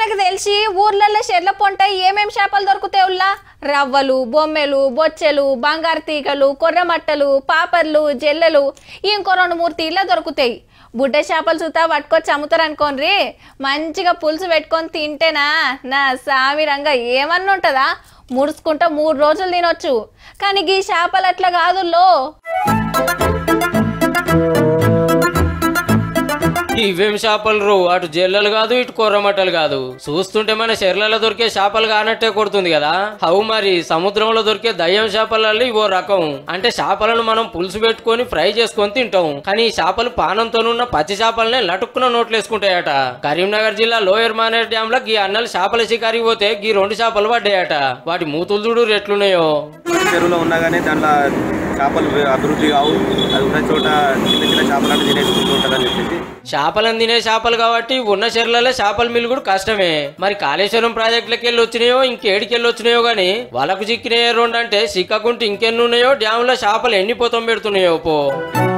మనకు తెలిసి ఊర్లలో చెర్ల పొంట ఏమేం చేపలు దొరుకుతాయి ఉల్లా రవ్వలు బొమ్మెలు బొచ్చెలు బంగారు తీగలు కొర్రమట్టలు పాపర్లు జల్లెలు ఇంకో రెండు మూడు తీర్ల దొరుకుతాయి బుడ్డ చేపలు చూతా పట్టుకొచ్చి అమ్ముతారు అనుకోండి మంచిగా పులుసు పెట్టుకొని తింటేనా నా సామి రంగా ఏమన్నా ఉంటుందా ముడుచుకుంటా మూడు రోజులు తినొచ్చు కానీ ఈ చేపలు అట్లా కాదుల్లో ఇవేం చేపలు రో అటు జల్లలు కాదు ఇటు కొర్రమట్టలు కాదు చూస్తుంటే మన చెర్లలో దొరికే చేపలు కానట్టే కొడుతుంది కదా హౌ మరి సముద్రంలో దొరికే దయ్యం చేపలలో ఇవో రకం అంటే చేపలను మనం పులుసు పెట్టుకొని ఫ్రై చేసుకొని తింటాం కానీ ఈ చేపలు పానంతోనున్న పచ్చి చేపలనే లటుక్కున నోట్లేసుకుంటాయట కరీంనగర్ జిల్లా లోయర్ మానేర్ డ్యామ్ లో గీ అన్నలు చేపల షికారికి పోతే గీ రెండు చేపలు పడ్డాయట వాటి మూతులు చూడు ఎట్లున్నాయో చెరువులో ఉన్నా కానీ దాంట్లో చేపలు అభివృద్ధి కావు అది ఉన్న చోట చిన్న చిన్న చేపలను తినేసుకుంటూ ఉంటుందని చెప్పేసి చేపలను తినే చేపలు కాబట్టి ఉన్న చెర్లలో చేపల మిల్లుగుడు కష్టమే మరి కాళేశ్వరం ప్రాజెక్టులకి వెళ్ళి వచ్చినాయో ఇంకేడికి వెళ్ళి వచ్చినాయో గానీ వాళ్ళకు చిక్కినాయో రెండు అంటే సిక్కకుంటే ఇంకెన్ని ఉన్నాయో డ్యామ్ లో చేపలు ఎన్ని పోతం పెడుతున్నాయో పో